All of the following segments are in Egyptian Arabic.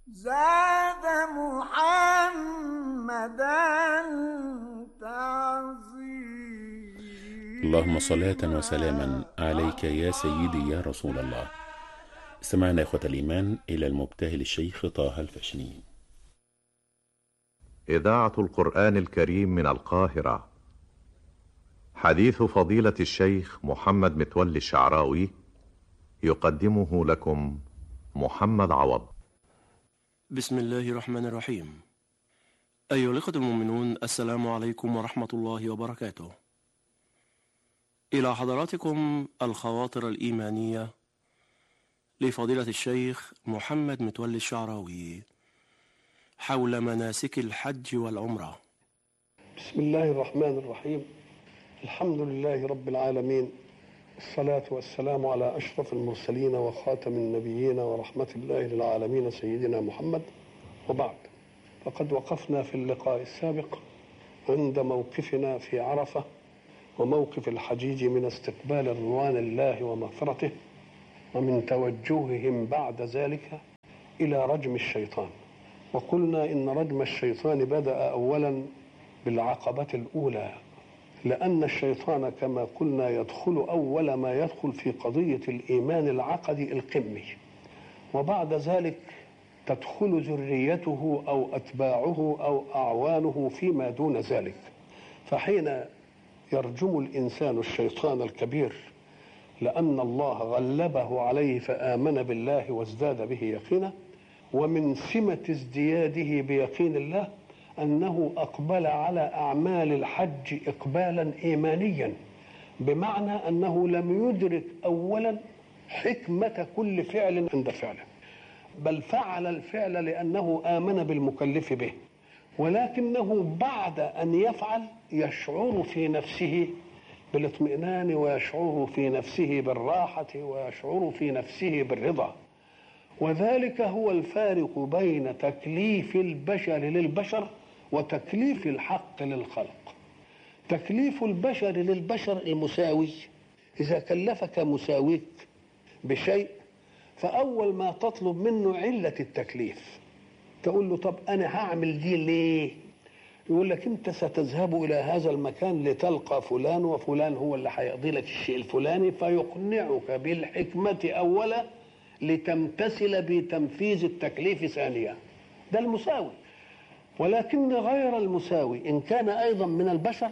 زاد محمدا تعظيم اللهم صلاة وسلاما عليك يا سيدي يا رسول الله استمعنا إخوة الإيمان إلى المبتهل الشيخ طه الفشني إذاعة القرآن الكريم من القاهرة حديث فضيلة الشيخ محمد متولي الشعراوي يقدمه لكم محمد عوض بسم الله الرحمن الرحيم أيها الأخوة المؤمنون السلام عليكم ورحمة الله وبركاته إلى حضراتكم الخواطر الإيمانية لفضيلة الشيخ محمد متولي الشعراوي حول مناسك الحج والعمرة بسم الله الرحمن الرحيم الحمد لله رب العالمين الصلاة والسلام على أشرف المرسلين وخاتم النبيين ورحمة الله للعالمين سيدنا محمد وبعد فقد وقفنا في اللقاء السابق عند موقفنا في عرفة وموقف الحجيج من استقبال رضوان الله ومغفرته ومن توجههم بعد ذلك إلى رجم الشيطان وقلنا إن رجم الشيطان بدأ أولا بالعقبة الأولى لأن الشيطان كما قلنا يدخل أول ما يدخل في قضية الإيمان العقدي القمي وبعد ذلك تدخل ذريته أو أتباعه أو أعوانه فيما دون ذلك فحين يرجم الإنسان الشيطان الكبير لأن الله غلبه عليه فآمن بالله وازداد به يقينا ومن سمة ازدياده بيقين الله أنه أقبل على أعمال الحج إقبالا إيمانيا بمعنى أنه لم يدرك أولا حكمة كل فعل عند فعله بل فعل الفعل لأنه آمن بالمكلف به ولكنه بعد أن يفعل يشعر في نفسه بالاطمئنان ويشعر في نفسه بالراحة ويشعر في نفسه بالرضا وذلك هو الفارق بين تكليف البشر للبشر وتكليف الحق للخلق تكليف البشر للبشر المساوي إذا كلفك مساويك بشيء فأول ما تطلب منه علة التكليف تقول له طب أنا هعمل دي ليه يقول لك أنت ستذهب إلى هذا المكان لتلقى فلان وفلان هو اللي هيقضي لك الشيء الفلاني فيقنعك بالحكمة أولا لتمتثل بتنفيذ التكليف ثانيا ده المساوي ولكن غير المساوي إن كان أيضا من البشر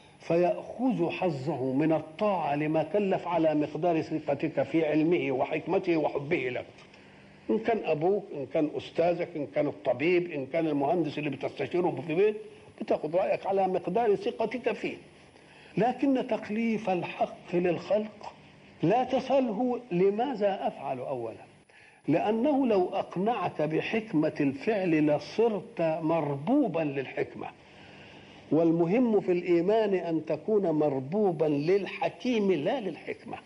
فيأخذ حظه من الطاعة لما كلف على مقدار ثقتك في علمه وحكمته وحبه لك إن كان أبوك إن كان أستاذك إن كان الطبيب إن كان المهندس اللي بتستشيره في بيت بتاخذ رأيك على مقدار ثقتك فيه لكن تكليف الحق للخلق لا تسأله لماذا أفعل أولا لأنه لو أقنعك بحكمة الفعل لصرت مربوبا للحكمة والمهم في الإيمان أن تكون مربوبا للحكيم لا للحكمة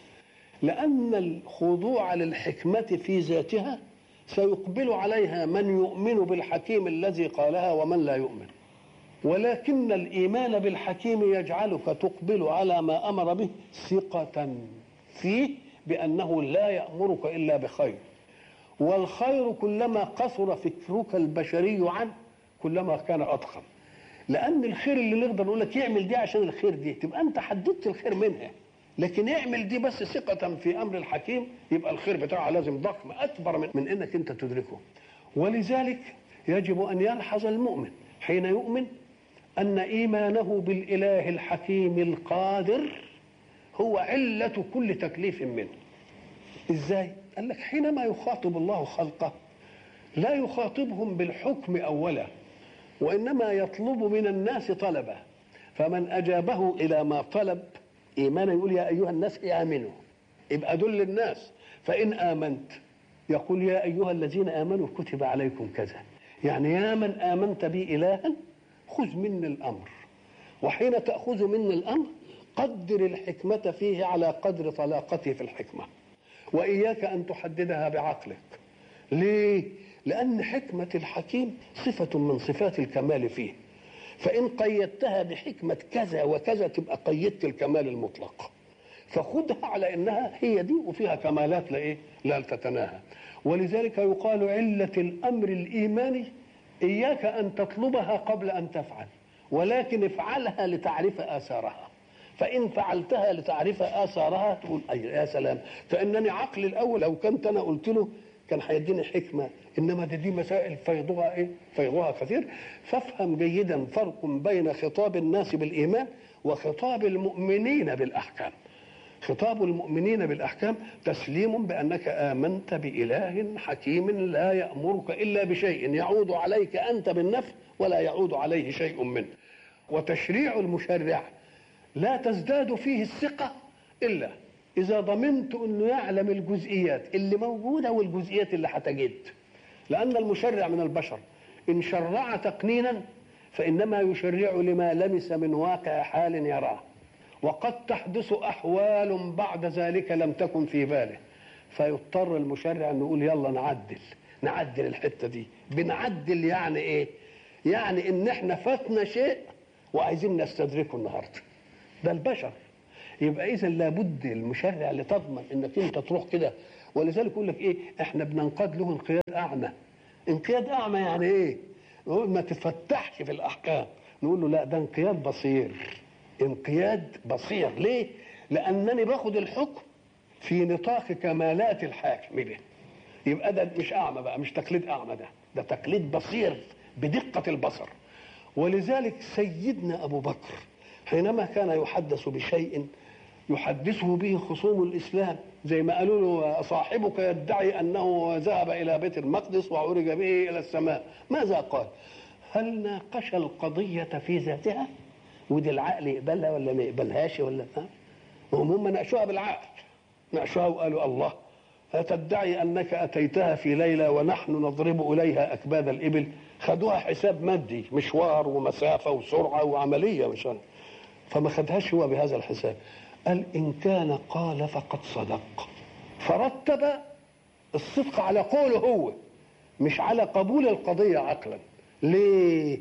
لأن الخضوع للحكمة في ذاتها سيقبل عليها من يؤمن بالحكيم الذي قالها ومن لا يؤمن ولكن الإيمان بالحكيم يجعلك تقبل على ما أمر به ثقة فيه بأنه لا يأمرك إلا بخير والخير كلما قصر فكرك البشري عنه كلما كان أضخم لأن الخير اللي نقدر نقول لك يعمل دي عشان الخير دي تبقى أنت حددت الخير منها لكن يعمل دي بس ثقة في أمر الحكيم يبقى الخير بتاعها لازم ضخم أكبر من, من إنك أنت تدركه ولذلك يجب أن يلحظ المؤمن حين يؤمن أن إيمانه بالإله الحكيم القادر هو علة كل تكليف منه إزاي؟ قال لك حينما يخاطب الله خلقه لا يخاطبهم بالحكم أولا وإنما يطلب من الناس طلبه فمن أجابه إلى ما طلب إيمانا يقول يا أيها الناس آمنوا يبقى دل الناس فإن آمنت يقول يا أيها الذين آمنوا كتب عليكم كذا يعني يا من آمنت بي إلها خذ مني الأمر وحين تأخذ مني الأمر قدر الحكمة فيه على قدر طلاقته في الحكمة وإياك أن تحددها بعقلك ليه؟ لأن حكمة الحكيم صفة من صفات الكمال فيه فإن قيدتها بحكمة كذا وكذا تبقى قيدت الكمال المطلق فخدها على انها هي دي وفيها كمالات لايه؟ لا تتناهى ولذلك يقال علة الامر الايماني اياك ان تطلبها قبل ان تفعل ولكن افعلها لتعرف اثارها فان فعلتها لتعرف اثارها تقول اي يا سلام فانني عقلي الاول لو كنت انا قلت له كان هيديني حكمه انما دي, دي مسائل فيضها ايه؟ فيضها كثير فافهم جيدا فرق بين خطاب الناس بالايمان وخطاب المؤمنين بالاحكام. خطاب المؤمنين بالاحكام تسليم بانك امنت باله حكيم لا يامرك الا بشيء يعود عليك انت بالنفع ولا يعود عليه شيء منه. وتشريع المشرع لا تزداد فيه الثقه الا اذا ضمنت انه يعلم الجزئيات اللي موجوده والجزئيات اللي هتجد لان المشرع من البشر ان شرع تقنينا فانما يشرع لما لمس من واقع حال يراه وقد تحدث احوال بعد ذلك لم تكن في باله فيضطر المشرع انه يقول يلا نعدل نعدل الحته دي بنعدل يعني ايه يعني ان احنا فاتنا شيء وعايزين نستدركه النهارده ده البشر يبقى اذا لابد المشرع لتضمن انك انت تروح كده ولذلك يقول لك ايه احنا بننقاد له انقياد اعمى انقياد اعمى يعني ايه نقول ما تفتحش في الاحكام نقول له لا ده انقياد بصير انقياد بصير ليه لانني باخد الحكم في نطاق كمالات الحاكم به يبقى ده مش اعمى بقى مش تقليد اعمى ده ده تقليد بصير بدقه البصر ولذلك سيدنا ابو بكر حينما كان يحدث بشيء يحدثه به خصوم الاسلام زي ما قالوا له صاحبك يدعي انه ذهب الى بيت المقدس وعرج به الى السماء ماذا قال هل ناقش القضيه في ذاتها ودي العقل يقبلها ولا ما يقبلهاش ولا هم هم ناقشوها بالعقل ناقشوها وقالوا الله أتدعي أنك أتيتها في ليلة ونحن نضرب إليها أكباد الإبل خدوها حساب مادي مشوار ومسافة وسرعة وعملية مش عارف. فما خدهاش هو بهذا الحساب قال إن كان قال فقد صدق فرتب الصدق على قوله هو مش على قبول القضية عقلا ليه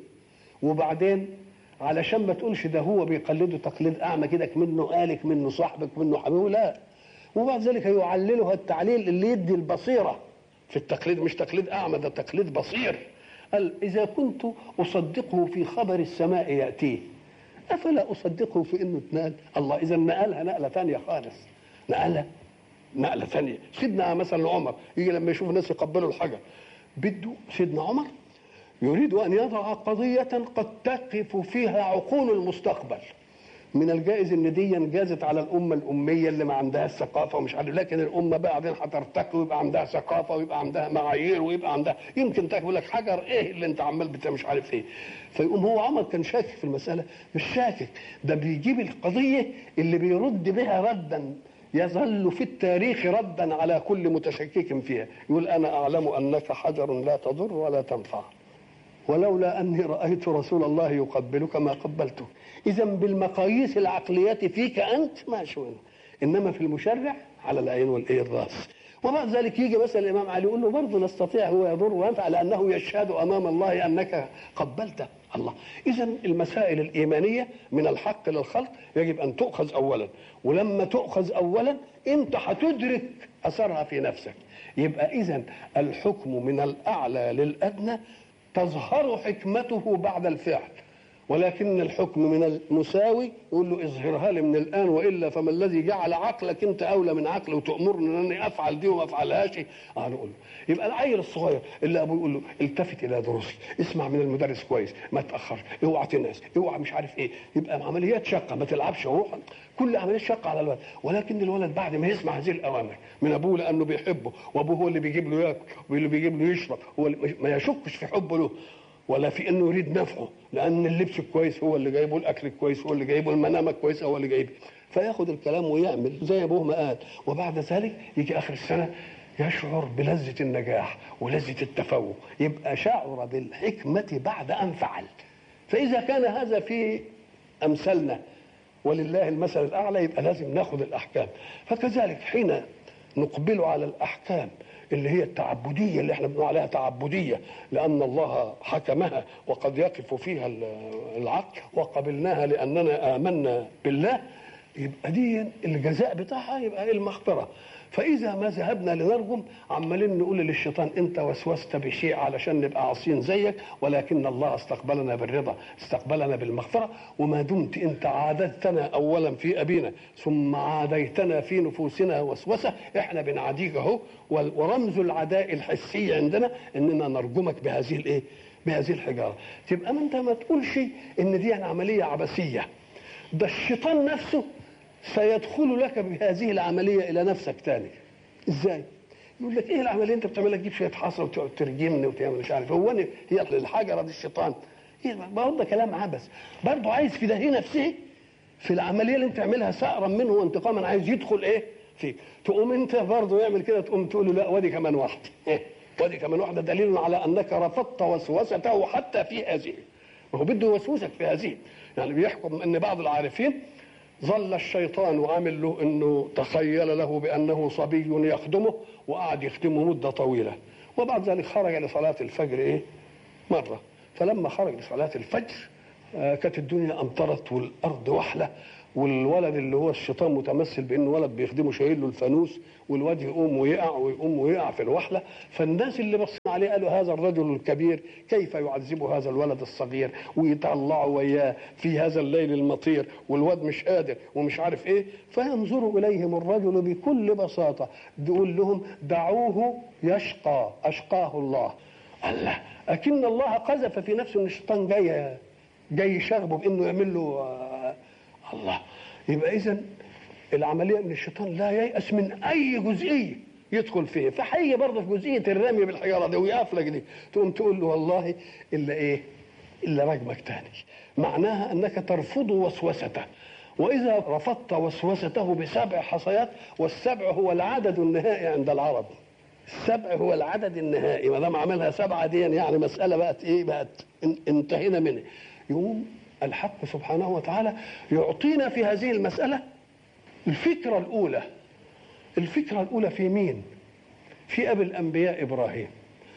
وبعدين علشان ما تقولش ده هو بيقلده تقليد أعمى كده منه قالك منه صاحبك منه حبيبه لا وبعد ذلك يعللها التعليل اللي يدي البصيرة في التقليد مش تقليد أعمى ده تقليد بصير قال إذا كنت أصدقه في خبر السماء يأتيه افلا اصدقه في انه اتنقل الله اذا نقلها نقله ثانيه خالص نقلها نقله ثانيه سيدنا مثلا عمر يجي لما يشوف الناس يقبلوا الحجر بده سيدنا عمر يريد ان يضع قضيه قد تقف فيها عقول المستقبل من الجائز ان دي انجازت على الامه الاميه اللي ما عندهاش ثقافه ومش عارف لكن الامه بعدين هترتقي ويبقى عندها ثقافه ويبقى عندها معايير ويبقى عندها يمكن تقول لك حجر ايه اللي انت عمال بت مش عارف ايه فيقوم هو عمر كان شاكك في المساله مش شاكك ده بيجيب القضيه اللي بيرد بها ردا يظل في التاريخ ردا على كل متشكك فيها يقول انا اعلم انك حجر لا تضر ولا تنفع ولولا اني رايت رسول الله يقبلك ما قبلته اذا بالمقاييس العقليه فيك انت ما شؤون انما في المشرع على العين والايه الراس وبعد ذلك يجي مثلا الامام علي يقول له برضه نستطيع هو يضر وينفع لانه يشهد امام الله انك قبلته الله اذا المسائل الايمانيه من الحق للخلق يجب ان تؤخذ اولا ولما تؤخذ اولا انت هتدرك اثرها في نفسك يبقى اذا الحكم من الاعلى للادنى تظهر حكمته بعد الفعل ولكن الحكم من المساوي يقول له اظهرها لي من الان والا فما الذي جعل عقلك انت اولى من عقلي وتامرني انني افعل دي وما افعلهاش اه نقول له يبقى العيل الصغير اللي ابوه يقول له التفت الى دروسك اسمع من المدرس كويس ما تاخرش اوعى تنسى اوعى مش عارف ايه يبقى عمليات شقه ما تلعبش روحا كل عمليات شقه على الولد ولكن الولد بعد ما يسمع هذه الاوامر من ابوه لانه بيحبه وابوه هو اللي بيجيب له ياكل واللي بيجيب له يشرب هو اللي ما يشكش في حبه له ولا في انه يريد نفعه لان اللبس الكويس هو اللي جايبه الاكل الكويس هو اللي جايبه المنام الكويس هو اللي جايبه فياخد الكلام ويعمل زي ابوه ما قال وبعد ذلك يجي اخر السنه يشعر بلذة النجاح ولذة التفوق يبقى شعر بالحكمة بعد أن فعل فإذا كان هذا في أمثالنا ولله المثل الأعلى يبقى لازم ناخذ الأحكام فكذلك حين نقبل على الأحكام اللي هي التعبدية اللي احنا بنقول عليها تعبدية لأن الله حكمها وقد يقف فيها العقل وقبلناها لأننا آمنا بالله يبقى دي الجزاء بتاعها يبقى المغفره فاذا ما ذهبنا لنرجم عمالين نقول للشيطان انت وسوست بشيء علشان نبقى عاصين زيك ولكن الله استقبلنا بالرضا استقبلنا بالمغفره وما دمت انت عادتنا اولا في ابينا ثم عاديتنا في نفوسنا وسوسه احنا بنعاديك اهو ورمز العداء الحسي عندنا اننا نرجمك بهذه الايه؟ بهذه الحجاره تبقى ما انت ما تقولش ان دي عمليه عبثيه ده الشيطان نفسه سيدخل لك بهذه العمليه الى نفسك تاني ازاي يقول لك ايه العمليه انت بتعملها تجيب شويه حصى وتقعد ترجمني وتعمل مش عارف هو أنا هي الحجره دي الشيطان إيه برضه كلام عبث برضه عايز في ده نفسه في العمليه اللي انت تعملها سأرا منه وانتقاما عايز يدخل ايه فيك تقوم انت برضه يعمل كده تقوم تقول له لا وادي كمان واحده إيه؟ وادي كمان واحده دليل على انك رفضت وسوسته حتى في هذه ما هو بده يوسوسك في هذه يعني بيحكم ان بعض العارفين ظل الشيطان عامل له انه تخيل له بانه صبي يخدمه وقعد يخدمه مده طويله وبعد ذلك خرج لصلاه الفجر ايه؟ مره فلما خرج لصلاه الفجر آه كانت الدنيا امطرت والارض وحله والولد اللي هو الشيطان متمثل بانه ولد بيخدمه شايل له الفانوس والواد يقوم ويقع ويقوم ويقع في الوحله فالناس اللي بصوا عليه قالوا هذا الرجل الكبير كيف يعذب هذا الولد الصغير ويطلعه وياه في هذا الليل المطير والواد مش قادر ومش عارف ايه فينظر اليهم الرجل بكل بساطه بيقول لهم دعوه يشقى اشقاه الله الله اكن الله قذف في نفسه ان الشيطان جاي جاي يشاغبه بانه يعمل له آه الله يبقى اذا العمليه ان الشيطان لا ييأس من اي جزئيه يدخل فيه فحي برضه في جزئيه الرمي بالحجاره دي ويقفلك دي تقوم تقول له والله الا ايه؟ الا رجمك تاني معناها انك ترفض وسوسته واذا رفضت وسوسته بسبع حصيات والسبع هو العدد النهائي عند العرب السبع هو العدد النهائي ما دام عملها سبعه دي يعني مساله بقت ايه بقت انتهينا منها يقوم الحق سبحانه وتعالى يعطينا في هذه المسألة الفكرة الأولى الفكرة الأولى في مين؟ في أبي الأنبياء إبراهيم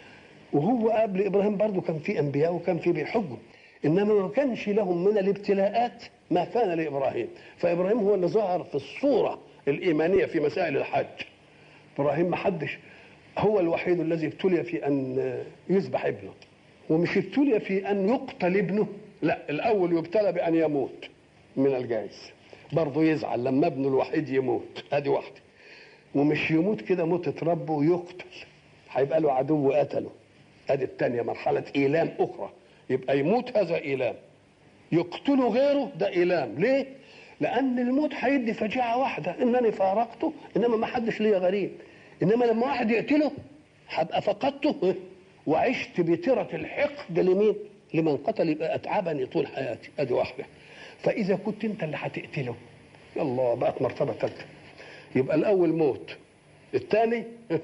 وهو قبل إبراهيم برضه كان في أنبياء وكان في بيحجوا إنما ما كانش لهم من الابتلاءات ما كان لإبراهيم فإبراهيم هو اللي ظهر في الصورة الإيمانية في مسائل الحج إبراهيم ما حدش هو الوحيد الذي ابتلي في أن يذبح ابنه ومش ابتلي في أن يقتل ابنه لا الاول يبتلى بان يموت من الجائز برضه يزعل لما ابنه الوحيد يموت ادي واحده ومش يموت كده موتة ربه ويقتل هيبقى له عدو قتله ادي الثانيه مرحله ايلام اخرى يبقى يموت هذا ايلام يقتله غيره ده ايلام ليه لان الموت هيدي فجيعه واحده انني فارقته انما ما حدش ليا غريب انما لما واحد يقتله هبقى فقدته وعشت بترة الحقد لمين لمن قتل يبقى اتعبني طول حياتي ادي واحده فاذا كنت انت اللي هتقتله الله بقت مرتبه ثالثه يبقى الاول موت الثاني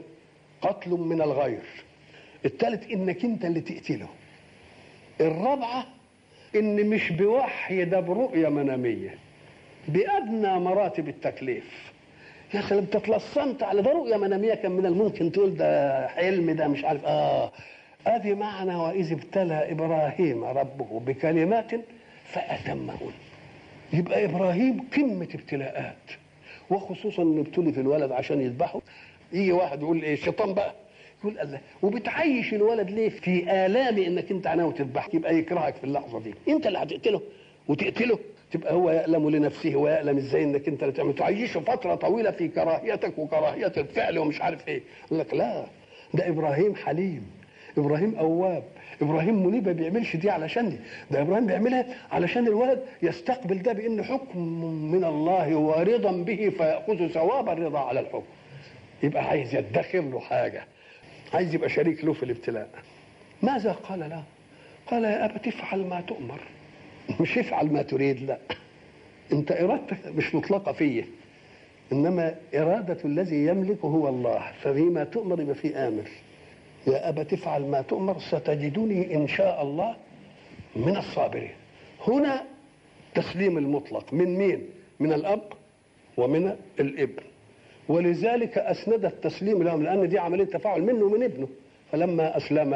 قتل من الغير الثالث انك انت اللي تقتله الرابعه ان مش بوحي ده برؤيه مناميه بادنى مراتب التكليف يا سلام تتلصمت على ده رؤيه مناميه كان من الممكن تقول ده حلم ده مش عارف اه ادي معنى واذ ابتلى ابراهيم ربه بكلمات فاتمهن يبقى ابراهيم قمه ابتلاءات وخصوصا انه ابتلي في الولد عشان يذبحه يجي واحد يقول ايه الشيطان بقى يقول الله وبتعيش الولد ليه في الام انك انت ناوي تذبحه يبقى يكرهك في اللحظه دي انت اللي هتقتله وتقتله تبقى هو يألم لنفسه ويألم ازاي انك انت اللي تعمل تعيشه فتره طويله في كراهيتك وكراهيه الفعل ومش عارف ايه يقول لك لا ده ابراهيم حليم ابراهيم اواب ابراهيم منيب ما بيعملش دي علشان دي ده ابراهيم بيعملها علشان الولد يستقبل ده بان حكم من الله ورضا به فياخذ ثواب الرضا على الحكم يبقى عايز يدخر له حاجه عايز يبقى شريك له في الابتلاء ماذا قال له قال يا ابت افعل ما تؤمر مش افعل ما تريد لا انت ارادتك مش مطلقه فيه انما اراده الذي يملك هو الله ففيما تؤمر يبقى فيه امر يا أبت افعل ما تؤمر ستجدني إن شاء الله من الصابرين هنا تسليم المطلق من مين من الأب ومن الابن ولذلك أسند التسليم لهم لأن دي عملية تفاعل منه ومن ابنه فلما أسلم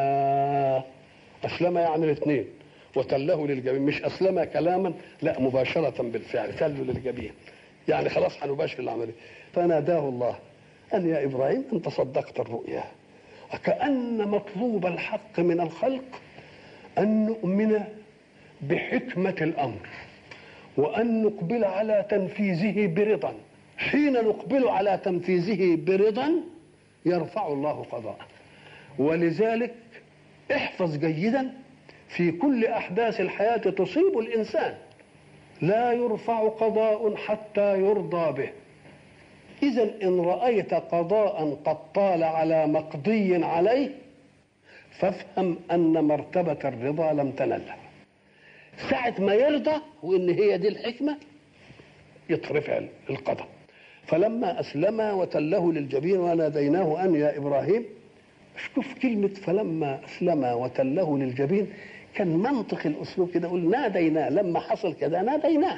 أسلم يعني الاثنين وتله للجبين مش أسلم كلاما لا مباشرة بالفعل تله للجبين يعني خلاص هنباشر العمليه فناداه الله ان يا ابراهيم انت صدقت الرؤيا كأن مطلوب الحق من الخلق أن نؤمن بحكمة الأمر وأن نقبل على تنفيذه برضا حين نقبل على تنفيذه برضا يرفع الله قضاءه ولذلك احفظ جيدا في كل أحداث الحياة تصيب الإنسان لا يرفع قضاء حتى يرضى به إذا إن رأيت قضاء قد طال على مقضي عليه فافهم أن مرتبة الرضا لم تنلها ساعة ما يرضى وإن هي دي الحكمة يترفع القضاء فلما أسلم وتله للجبين وناديناه أن يا إبراهيم شوف كلمة فلما أسلم وتله للجبين كان منطق الأسلوب كده يقول ناديناه لما حصل كده ناديناه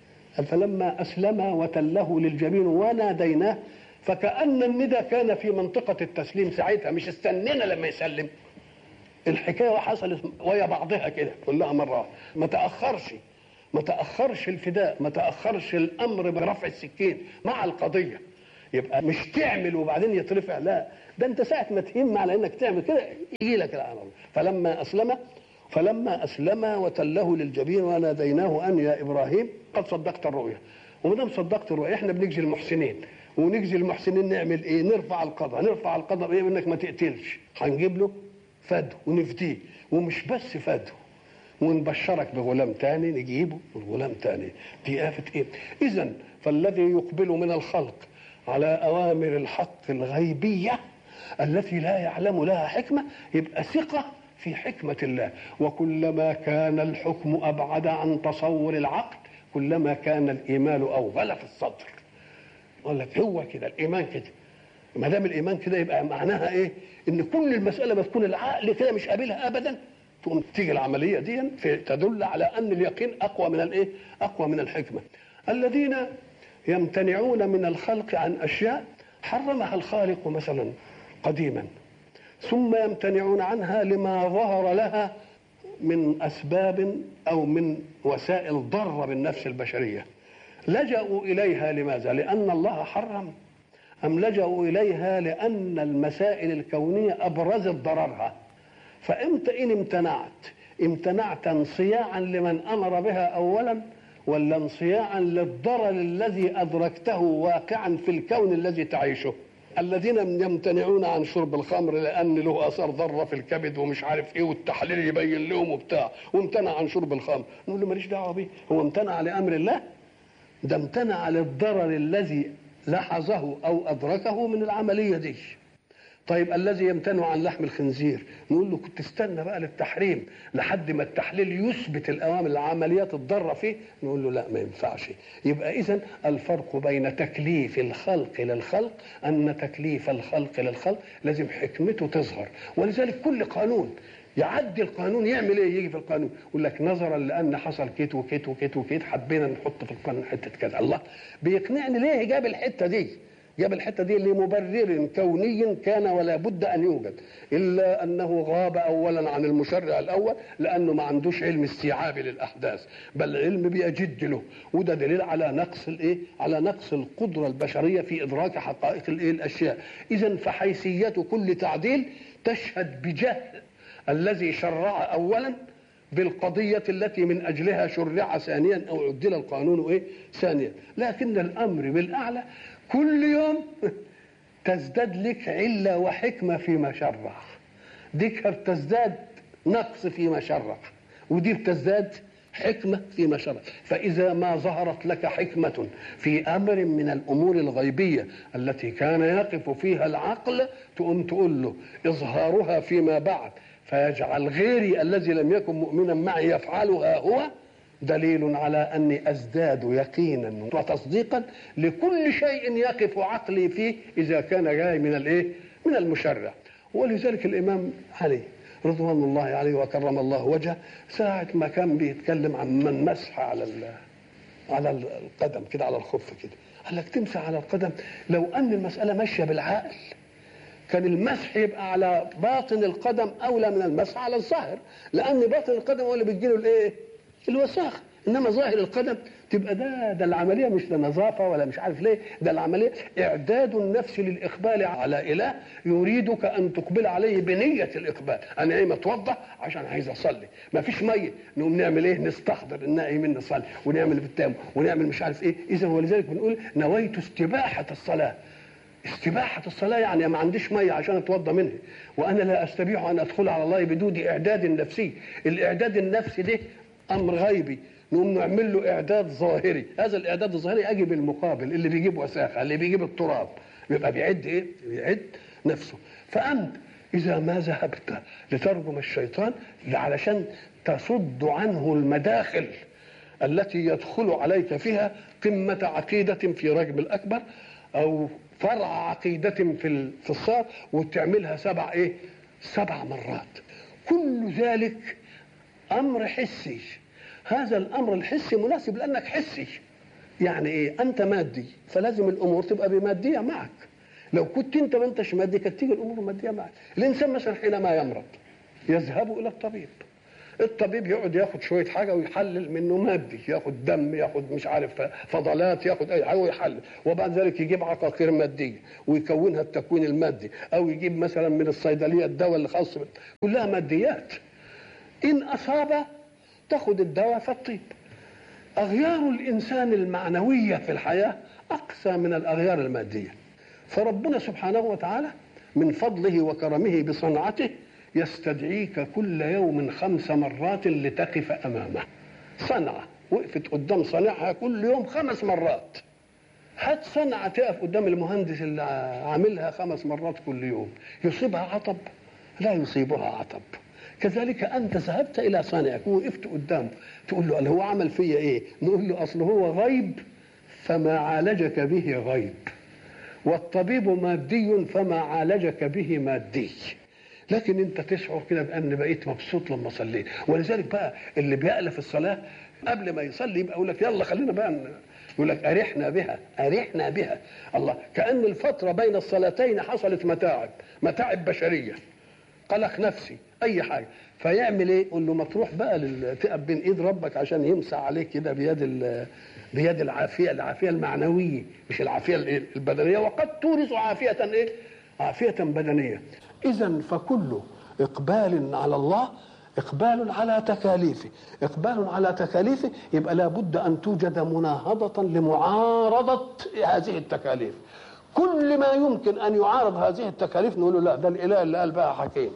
فلما أسلم وتله للجبين وناديناه فكأن الندى كان في منطقة التسليم ساعتها مش استنينا لما يسلم الحكاية حصلت ويا بعضها كده كلها مرة ما تأخرش ما تأخرش الفداء ما تأخرش الأمر برفع السكين مع القضية يبقى مش تعمل وبعدين يترفع لا ده انت ساعة ما تهم على انك تعمل كده يجي لك الامر فلما اسلم فلما اسلم وتله للجبين وناديناه ان يا ابراهيم قد صدقت الرؤيا وما دام صدقت الرؤيا احنا بنجزي المحسنين ونجزي المحسنين نعمل ايه؟ نرفع القضاء، نرفع القضاء بايه؟ انك ما تقتلش، هنجيب له فدو ونفديه ومش بس فدو ونبشرك بغلام تاني نجيبه غلام تاني دي آفة ايه؟ إذا فالذي يقبل من الخلق على أوامر الحق الغيبية التي لا يعلم لها حكمة يبقى ثقة في حكمة الله وكلما كان الحكم أبعد عن تصور العقل كلما كان الإيمان أوغل في الصدر يقول لك هو كده الإيمان كده ما دام الإيمان كده يبقى معناها إيه؟ إن كل المسألة ما تكون العقل كده مش قابلها أبدا تقوم تيجي العملية دي في تدل على أن اليقين أقوى من الإيه؟ أقوى من الحكمة الذين يمتنعون من الخلق عن أشياء حرمها الخالق مثلا قديما ثم يمتنعون عنها لما ظهر لها من اسباب او من وسائل ضاره بالنفس البشريه لجأوا اليها لماذا؟ لان الله حرم ام لجأوا اليها لان المسائل الكونيه ابرزت ضررها فامتى ان امتنعت امتنعت انصياعا لمن امر بها اولا ولا انصياعا للضرر الذي ادركته واقعا في الكون الذي تعيشه الذين يمتنعون عن شرب الخمر لان له اثار ضاره في الكبد ومش عارف ايه والتحليل يبين لهم وبتاع وامتنع عن شرب الخمر نقول له ماليش دعوه بيه هو امتنع لامر الله ده امتنع للضرر الذي لاحظه او ادركه من العمليه دي طيب الذي يمتنع عن لحم الخنزير نقول له كنت استنى بقى للتحريم لحد ما التحليل يثبت الاوامر العمليات الضاره فيه نقول له لا ما ينفعش يبقى اذا الفرق بين تكليف الخلق للخلق ان تكليف الخلق للخلق لازم حكمته تظهر ولذلك كل قانون يعدي القانون يعمل ايه يجي في القانون يقول لك نظرا لان حصل كيت وكيت وكيت وكيت حبينا نحط في القانون حته كذا الله بيقنعني ليه جاب الحته دي جاب الحته دي لمبرر كوني كان ولا بد ان يوجد الا انه غاب اولا عن المشرع الاول لانه ما عندوش علم استيعابي للاحداث بل علم بيجد له وده دليل على نقص الايه على نقص القدره البشريه في ادراك حقائق الايه الاشياء اذا فحيثيه كل تعديل تشهد بجهل الذي شرع اولا بالقضية التي من أجلها شرع ثانيا أو عدل القانون إيه ثانيا لكن الأمر بالأعلى كل يوم تزداد لك علة وحكمة فيما شرع دي تزداد نقص فيما شرع ودي بتزداد حكمة فيما شرع فإذا ما ظهرت لك حكمة في أمر من الأمور الغيبية التي كان يقف فيها العقل تقوم تقول له إظهارها فيما بعد فيجعل غيري الذي لم يكن مؤمنا معي يفعلها هو دليل على اني ازداد يقينا وتصديقا لكل شيء يقف عقلي فيه اذا كان جاي من الايه؟ من المشرع ولذلك الامام علي رضوان الله عليه وكرم الله وجهه ساعة ما كان بيتكلم عن من مسح على على القدم كده على الخف كده قال لك تمسح على القدم لو ان المسألة ماشية بالعقل كان المسح يبقى على باطن القدم اولى من المسح على الظاهر لان باطن القدم هو اللي بيجيله الايه؟ الوساخه انما ظاهر القدم تبقى ده ده العمليه مش لنظافه ولا مش عارف ليه ده العمليه اعداد النفس للاقبال على اله يريدك ان تقبل عليه بنيه الاقبال انا ايه متوضى عشان عايز اصلي ما فيش ميه نقوم نعمل ايه نستحضر ان ايمن نصلي ونعمل في التام ونعمل مش عارف ايه اذا ولذلك بنقول نويت استباحه الصلاه استباحة الصلاة يعني ما عنديش مية عشان اتوضى منها وانا لا استبيح ان ادخل على الله بدون اعداد نفسي الاعداد النفسي ده امر غيبي نقوم نعمل له اعداد ظاهري هذا الاعداد الظاهري اجي بالمقابل اللي بيجيب وساخه اللي بيجيب التراب يبقى بيعد ايه بيعد نفسه فانت اذا ما ذهبت لترجم الشيطان علشان تصد عنه المداخل التي يدخل عليك فيها قمة عقيدة في رجم الأكبر أو فرع عقيدة في في الصاد وتعملها سبع إيه؟ سبع مرات كل ذلك أمر حسي هذا الأمر الحسي مناسب لأنك حسي يعني إيه؟ أنت مادي فلازم الأمور تبقى بمادية معك لو كنت أنت ما أنتش مادي كانت تيجي الأمور مادية معك الإنسان مثلا حينما يمرض يذهب إلى الطبيب الطبيب يقعد ياخد شويه حاجه ويحلل منه مادي ياخد دم ياخد مش عارف فضلات ياخد اي حاجه ويحلل وبعد ذلك يجيب عقاقير ماديه ويكونها التكوين المادي او يجيب مثلا من الصيدليه الدواء اللي خاص كلها ماديات ان اصاب تاخد الدواء فالطيب اغيار الانسان المعنويه في الحياه اقسى من الاغيار الماديه فربنا سبحانه وتعالى من فضله وكرمه بصنعته يستدعيك كل يوم خمس مرات لتقف امامه صنعه وقفت قدام صانعها كل يوم خمس مرات هات صنعة تقف قدام المهندس اللي عاملها خمس مرات كل يوم يصيبها عطب لا يصيبها عطب كذلك انت ذهبت الى صانعك ووقفت قدامه تقول له هو عمل فيا ايه نقول له اصل هو غيب فما عالجك به غيب والطبيب مادي فما عالجك به مادي لكن انت تشعر كده بان بقيت مبسوط لما صليت ولذلك بقى اللي بيألف الصلاه قبل ما يصلي يبقى يقول لك يلا خلينا بقى يقول لك ارحنا بها ارحنا بها الله كان الفتره بين الصلاتين حصلت متاعب متاعب بشريه قلق نفسي اي حاجه فيعمل ايه يقول له ما تروح بقى تقف بين ايد ربك عشان يمسح عليك كده بيد بيد العافيه العافيه المعنويه مش العافيه البدنيه وقد تورث عافيه ايه عافيه بدنيه اذا فكل اقبال على الله اقبال على تكاليفه اقبال على تكاليفه يبقى لابد ان توجد مناهضه لمعارضه هذه التكاليف كل ما يمكن ان يعارض هذه التكاليف نقول له لا ده الاله اللي قال بقى حكيم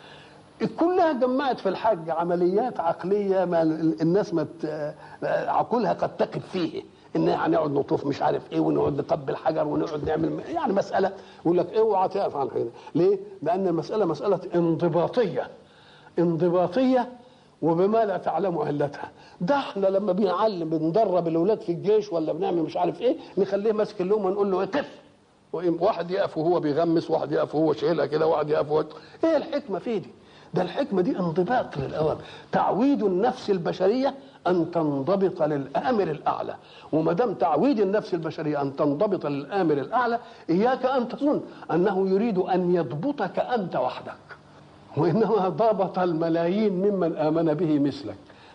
كلها جمعت في الحج عمليات عقليه ما الناس ما عقولها قد تقف فيه ان هنقعد نطوف مش عارف ايه ونقعد نقبل حجر ونقعد نعمل يعني مساله يقول لك اوعى تقف عن حين ليه؟ لان المساله مساله انضباطيه انضباطيه وبما لا تعلم علتها ده احنا لما بنعلم بندرب الاولاد في الجيش ولا بنعمل مش عارف ايه نخليه ماسك اللوم ونقول له قف واحد يقف وهو بيغمس واحد يقف وهو شايلها كده واحد يقف وهو ايه الحكمه في دي؟ ده الحكمه دي انضباط للاوامر تعويد النفس البشريه ان تنضبط للامر الاعلى وما دام تعويد النفس البشريه ان تنضبط للامر الاعلى اياك ان تظن انه يريد ان يضبطك انت وحدك وانما ضبط الملايين ممن امن به مثلك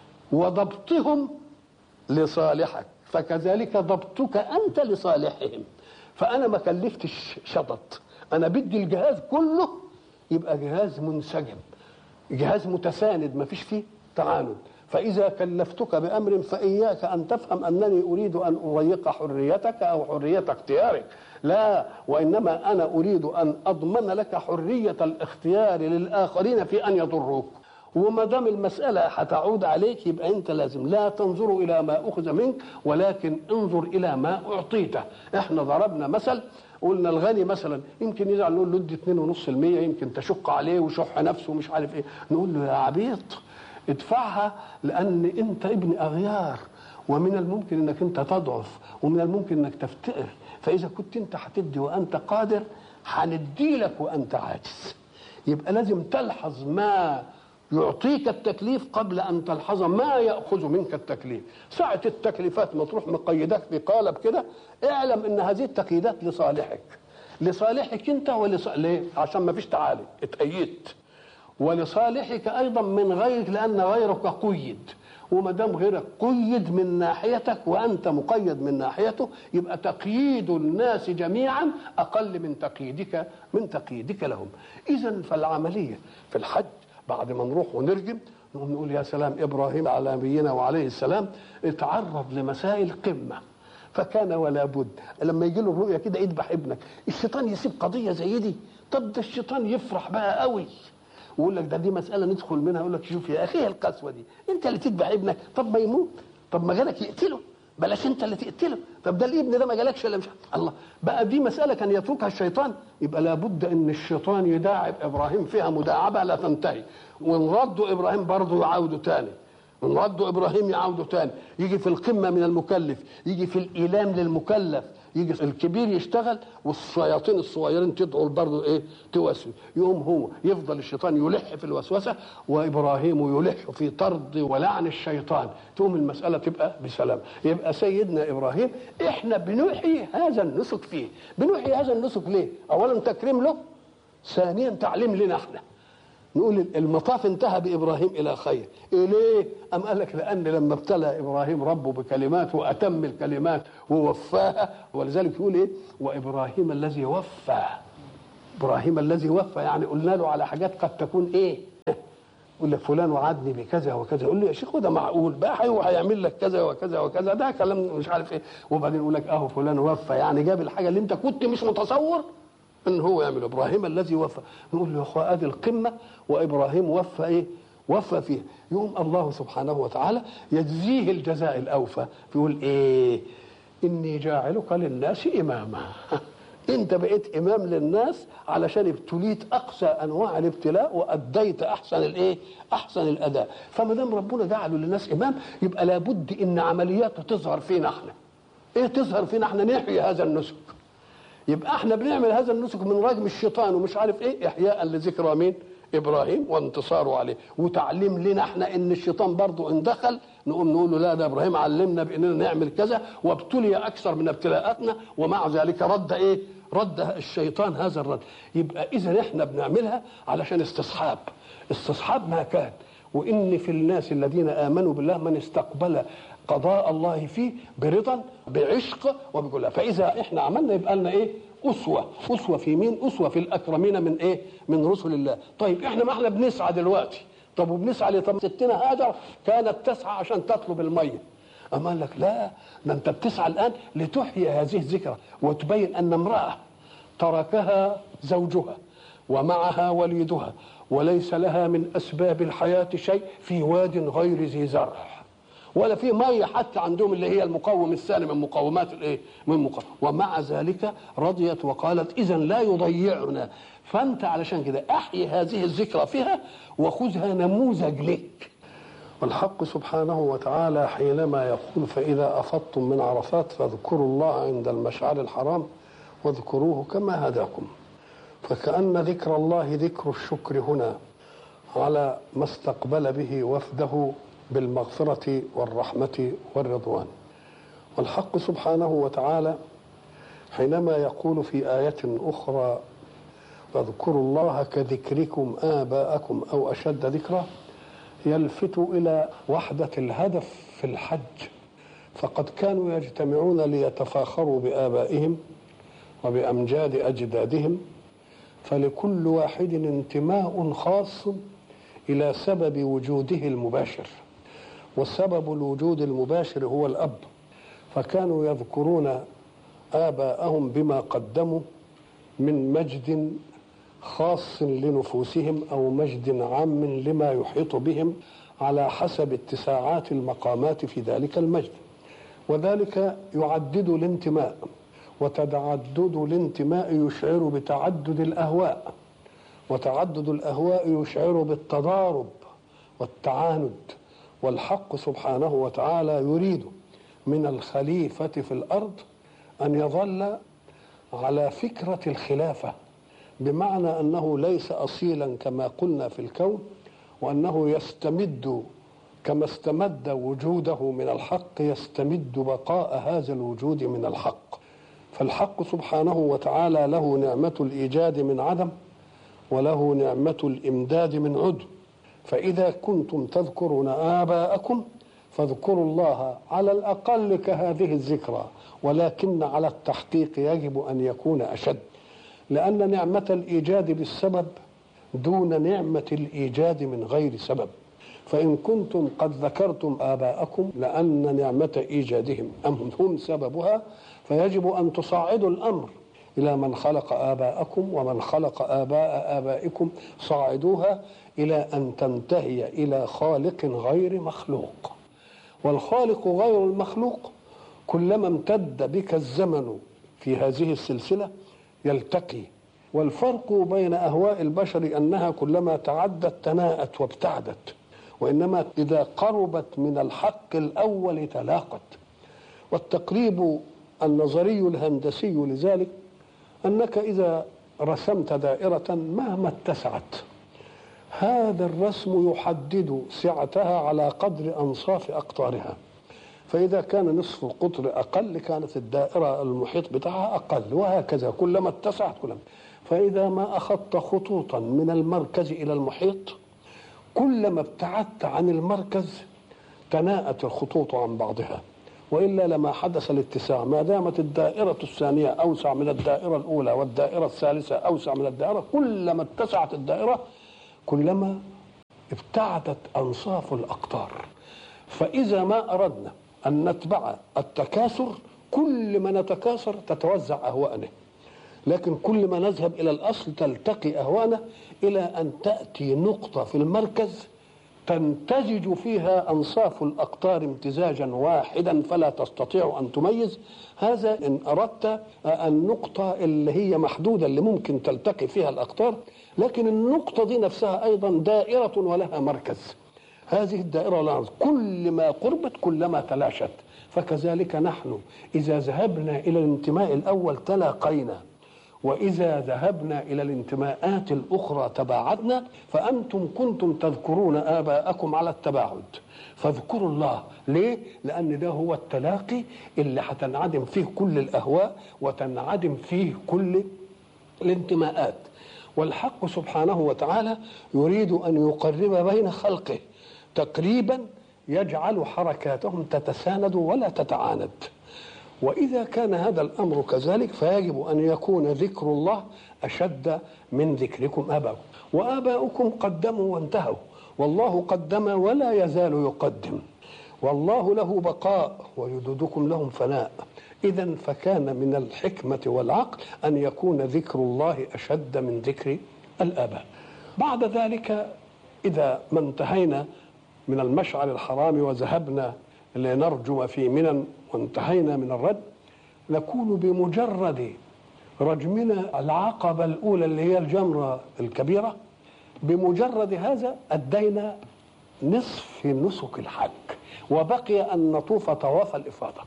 وضبطهم لصالحك فكذلك ضبطك انت لصالحهم فانا ما كلفتش شطط انا بدي الجهاز كله يبقى جهاز منسجم جهاز متساند ما فيش فيه تعاند فإذا كلفتك بأمر فإياك أن تفهم أنني أريد أن أضيق حريتك أو حرية اختيارك لا وإنما أنا أريد أن أضمن لك حرية الاختيار للآخرين في أن يضروك وما دام المسألة هتعود عليك يبقى أنت لازم لا تنظر إلى ما أخذ منك ولكن انظر إلى ما أعطيته احنا ضربنا مثل قلنا الغني مثلا يمكن يزعل نقول له ادي 2.5% يمكن تشق عليه وشح نفسه ومش عارف ايه نقول له يا عبيط ادفعها لان انت ابن اغيار ومن الممكن انك انت تضعف ومن الممكن انك تفتقر فاذا كنت انت هتدي وانت قادر هندي لك وانت عاجز يبقى لازم تلحظ ما يعطيك التكليف قبل ان تلحظ ما ياخذ منك التكليف ساعه التكليفات ما تروح مقيدك في قالب كده اعلم ان هذه التقييدات لصالحك لصالحك انت ولصالح ليه؟ عشان ما فيش تعالي اتأيدت ولصالحك ايضا من غيرك لان غيرك قيد وما دام غيرك قيد من ناحيتك وانت مقيد من ناحيته يبقى تقييد الناس جميعا اقل من تقييدك من تقييدك لهم اذا فالعمليه في الحج بعد ما نروح ونرجم نقوم نقول يا سلام ابراهيم على نبينا وعليه السلام اتعرض لمسائل قمه فكان ولا بد لما يجي له الرؤيه كده اذبح ابنك الشيطان يسيب قضيه زي دي طب ده الشيطان يفرح بقى قوي ويقول لك ده دي مساله ندخل منها يقول لك شوف يا اخي القسوه دي انت اللي تذبح ابنك طب ما يموت طب ما جالك يقتله بلاش انت اللي تقتله طب ده الابن ده ما جالكش الا مش الله بقى دي مساله كان يتركها الشيطان يبقى لابد ان الشيطان يداعب ابراهيم فيها مداعبه لا تنتهي وان ردوا ابراهيم برضه يعاودوا تاني ان ردوا ابراهيم يعاودوا تاني يجي في القمه من المكلف يجي في الايلام للمكلف يجي الكبير يشتغل والشياطين الصغيرين تدعو برضه ايه توسوس يقوم هو يفضل الشيطان يلح في الوسوسه وابراهيم يلح في طرد ولعن الشيطان تقوم المساله تبقى بسلام يبقى سيدنا ابراهيم احنا بنحيي هذا النسك فيه بنحيي هذا النسك ليه اولا تكريم له ثانيا تعليم لنا احنا نقول المطاف انتهى بابراهيم الى خير إيه ليه ام قال لك لان لما ابتلى ابراهيم ربه بكلمات واتم الكلمات ووفاها ولذلك يقول ايه وابراهيم الذي وفى ابراهيم الذي وفى يعني قلنا له على حاجات قد تكون ايه يقول لك فلان وعدني بكذا وكذا يقول له يا شيخ ده معقول بقى هو هيعمل لك كذا وكذا وكذا ده كلام مش عارف ايه وبعدين يقول لك اهو فلان وفى يعني جاب الحاجه اللي انت كنت مش متصور ان هو يعمل ابراهيم الذي وفى نقول له يا اخوة ادي القمه وابراهيم وفى ايه وفى فيها يقوم الله سبحانه وتعالى يجزيه الجزاء الاوفى يقول ايه اني جاعلك للناس اماما انت بقيت امام للناس علشان ابتليت اقصى انواع الابتلاء واديت احسن الايه احسن الاداء فما دام ربنا جعله للناس امام يبقى لابد ان عملياته تظهر فينا احنا ايه تظهر فينا احنا نحيي هذا النسك يبقى احنا بنعمل هذا النسك من رجم الشيطان ومش عارف ايه احياء لذكرى مين ابراهيم وانتصاره عليه وتعليم لنا احنا ان الشيطان برضه ان دخل نقوم نقول له لا ده ابراهيم علمنا باننا نعمل كذا وابتلي اكثر من ابتلاءاتنا ومع ذلك رد ايه رد الشيطان هذا الرد يبقى اذا احنا بنعملها علشان استصحاب استصحاب ما كان وان في الناس الذين امنوا بالله من استقبل قضاء الله فيه برضا بعشق وبكل فاذا احنا عملنا يبقى لنا ايه اسوه اسوه في مين اسوه في الاكرمين من ايه من رسل الله طيب احنا ما احنا بنسعى دلوقتي طب وبنسعى ليه طب ستنا هاجر كانت تسعى عشان تطلب الميه اما قال لك لا ده انت بتسعى الان لتحيي هذه الذكرى وتبين ان امراه تركها زوجها ومعها وليدها وليس لها من اسباب الحياه شيء في واد غير ذي زرع ولا في ميه حتى عندهم اللي هي المقوم الثاني من مقومات الايه؟ من مقوم ومع ذلك رضيت وقالت اذا لا يضيعنا فانت علشان كده احيي هذه الذكرى فيها وخذها نموذج لك والحق سبحانه وتعالى حينما يقول فاذا افضتم من عرفات فاذكروا الله عند المشعر الحرام واذكروه كما هداكم فكأن ذكر الله ذكر الشكر هنا على ما استقبل به وفده بالمغفرة والرحمة والرضوان والحق سبحانه وتعالى حينما يقول في آية أخرى واذكروا الله كذكركم آباءكم أو أشد ذكرا يلفت إلى وحدة الهدف في الحج فقد كانوا يجتمعون ليتفاخروا بآبائهم وبأمجاد أجدادهم فلكل واحد انتماء خاص إلى سبب وجوده المباشر والسبب الوجود المباشر هو الأب فكانوا يذكرون آباءهم بما قدموا من مجد خاص لنفوسهم أو مجد عام لما يحيط بهم على حسب اتساعات المقامات في ذلك المجد وذلك يعدد الانتماء وتعدد الانتماء يشعر بتعدد الأهواء وتعدد الأهواء يشعر بالتضارب والتعاند والحق سبحانه وتعالى يريد من الخليفة في الأرض أن يظل على فكرة الخلافة بمعنى أنه ليس أصيلا كما قلنا في الكون وأنه يستمد كما استمد وجوده من الحق يستمد بقاء هذا الوجود من الحق فالحق سبحانه وتعالى له نعمة الإيجاد من عدم وله نعمة الإمداد من عدم فإذا كنتم تذكرون آباءكم فاذكروا الله على الأقل كهذه الذكرى ولكن على التحقيق يجب أن يكون أشد لأن نعمة الإيجاد بالسبب دون نعمة الإيجاد من غير سبب فإن كنتم قد ذكرتم آباءكم لأن نعمة إيجادهم أم هم سببها فيجب أن تصاعدوا الأمر إلى من خلق آباءكم ومن خلق آباء آبائكم صاعدوها إلى أن تنتهي إلى خالق غير مخلوق والخالق غير المخلوق كلما امتد بك الزمن في هذه السلسلة يلتقي والفرق بين أهواء البشر أنها كلما تعدت تناءت وابتعدت وإنما إذا قربت من الحق الأول تلاقت والتقريب النظري الهندسي لذلك أنك إذا رسمت دائرة مهما اتسعت هذا الرسم يحدد سعتها على قدر أنصاف أقطارها فإذا كان نصف القطر أقل كانت الدائرة المحيط بتاعها أقل وهكذا كلما اتسعت كلما فإذا ما أخذت خطوطا من المركز إلى المحيط كلما ابتعدت عن المركز تناءت الخطوط عن بعضها والا لما حدث الاتساع ما دامت الدائره الثانيه اوسع من الدائره الاولى والدائره الثالثه اوسع من الدائره كلما اتسعت الدائره كلما ابتعدت انصاف الاقطار فاذا ما اردنا ان نتبع التكاثر كل ما نتكاثر تتوزع اهواءنا لكن كل ما نذهب الى الاصل تلتقي اهوانا الى ان تاتي نقطه في المركز تمتزج فيها انصاف الاقطار امتزاجا واحدا فلا تستطيع ان تميز هذا ان اردت النقطه اللي هي محدوده اللي ممكن تلتقي فيها الاقطار لكن النقطه دي نفسها ايضا دائره ولها مركز هذه الدائره لها مركز. كل ما قربت كلما تلاشت فكذلك نحن اذا ذهبنا الى الانتماء الاول تلاقينا وإذا ذهبنا إلى الانتماءات الأخرى تباعدنا فأنتم كنتم تذكرون آباءكم على التباعد فاذكروا الله ليه؟ لأن ده هو التلاقي اللي هتنعدم فيه كل الأهواء وتنعدم فيه كل الانتماءات والحق سبحانه وتعالى يريد أن يقرب بين خلقه تقريبا يجعل حركاتهم تتساند ولا تتعاند واذا كان هذا الامر كذلك فيجب ان يكون ذكر الله اشد من ذكركم اباؤكم واباؤكم قدموا وانتهوا والله قدم ولا يزال يقدم والله له بقاء وجدودكم لهم فناء اذا فكان من الحكمه والعقل ان يكون ذكر الله اشد من ذكر الاباء بعد ذلك اذا ما انتهينا من المشعر الحرام وذهبنا لنرجم في منى وانتهينا من الرد نكون بمجرد رجمنا العقبة الأولى اللي هي الجمرة الكبيرة بمجرد هذا أدينا نصف نسك الحج وبقي أن نطوف طواف الإفاضة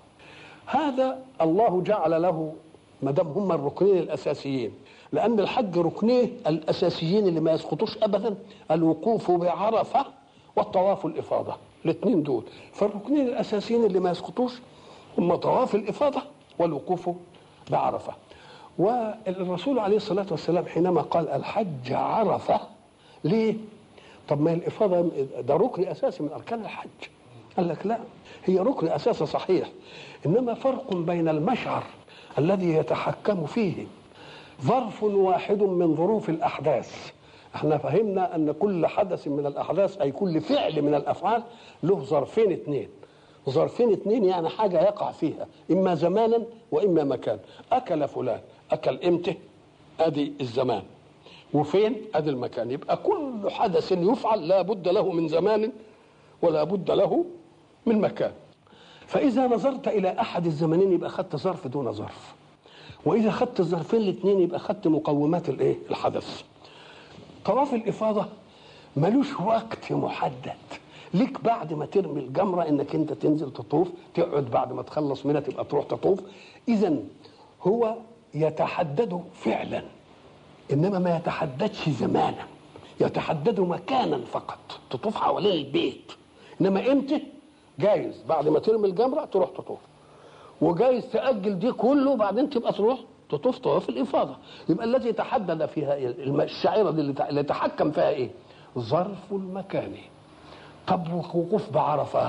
هذا الله جعل له ما دام هم الركنين الأساسيين لأن الحج ركنيه الأساسيين اللي ما يسقطوش أبدا الوقوف بعرفة والطواف الإفاضة الاثنين دول فالركنين الأساسيين اللي ما يسقطوش هم طواف الإفاضة والوقوف بعرفة والرسول عليه الصلاة والسلام حينما قال الحج عرفة ليه؟ طب ما الإفاضة ده ركن أساسي من أركان الحج قال لك لا هي ركن أساسي صحيح إنما فرق بين المشعر الذي يتحكم فيه ظرف واحد من ظروف الأحداث احنا فهمنا أن كل حدث من الأحداث أي كل فعل من الأفعال له ظرفين اثنين ظرفين اثنين يعني حاجة يقع فيها إما زمانا وإما مكان أكل فلان أكل إمتى أدي الزمان وفين أدي المكان يبقى كل حدث يفعل لا بد له من زمان ولا بد له من مكان فإذا نظرت إلى أحد الزمنين يبقى أخذت ظرف دون ظرف وإذا أخذت الظرفين الاثنين يبقى أخذت مقومات الإيه الحدث طواف الإفاضة ملوش وقت محدد ليك بعد ما ترمي الجمرة انك انت تنزل تطوف تقعد بعد ما تخلص منها تبقى تروح تطوف اذا هو يتحدد فعلا انما ما يتحددش زمانا يتحدد مكانا فقط تطوف حوالين البيت انما امتى جايز بعد ما ترمي الجمرة تروح تطوف وجايز تأجل دي كله وبعدين تبقى تروح تطوف طواف الإفاضة يبقى الذي تحدد فيها الشعيرة دي اللي تحكم فيها إيه ظرف المكان طب وقوف بعرفة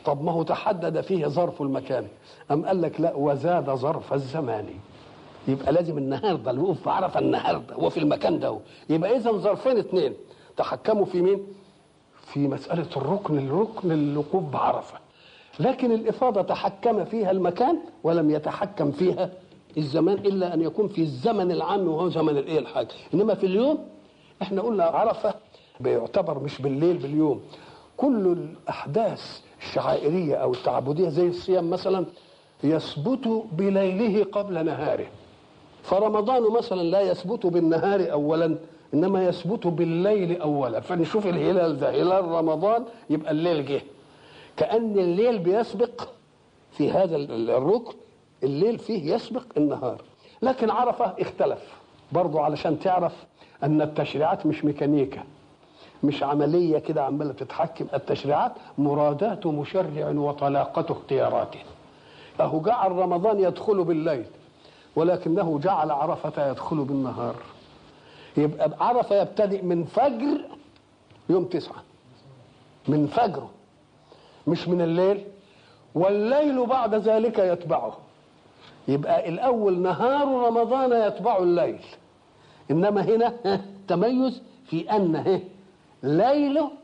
طب ما هو تحدد فيه ظرف المكان أم قال لك لا وزاد ظرف الزمان يبقى لازم النهارده الوقوف في عرفه النهارده وفي المكان ده يبقى اذا ظرفين اثنين تحكموا في مين؟ في مساله الركن الركن الوقوف بعرفه لكن الافاضه تحكم فيها المكان ولم يتحكم فيها الزمان الا ان يكون في الزمن العام وهو زمن الايه الحاج انما في اليوم احنا قلنا عرفه بيعتبر مش بالليل باليوم كل الاحداث الشعائريه او التعبديه زي الصيام مثلا يثبت بليله قبل نهاره فرمضان مثلا لا يثبت بالنهار اولا انما يثبت بالليل اولا فنشوف الهلال ده هلال رمضان يبقى الليل جه كان الليل بيسبق في هذا الركن الليل فيه يسبق النهار لكن عرفه اختلف برضه علشان تعرف ان التشريعات مش ميكانيكا مش عمليه كده عماله تتحكم التشريعات مرادات مشرع وطلاقه اختياراته اهو جعل رمضان يدخل بالليل ولكنه جعل عرفة يدخل بالنهار يبقى عرفة يبتدئ من فجر يوم تسعة من فجره مش من الليل والليل بعد ذلك يتبعه يبقى الأول نهار رمضان يتبع الليل إنما هنا تميز في أن ليله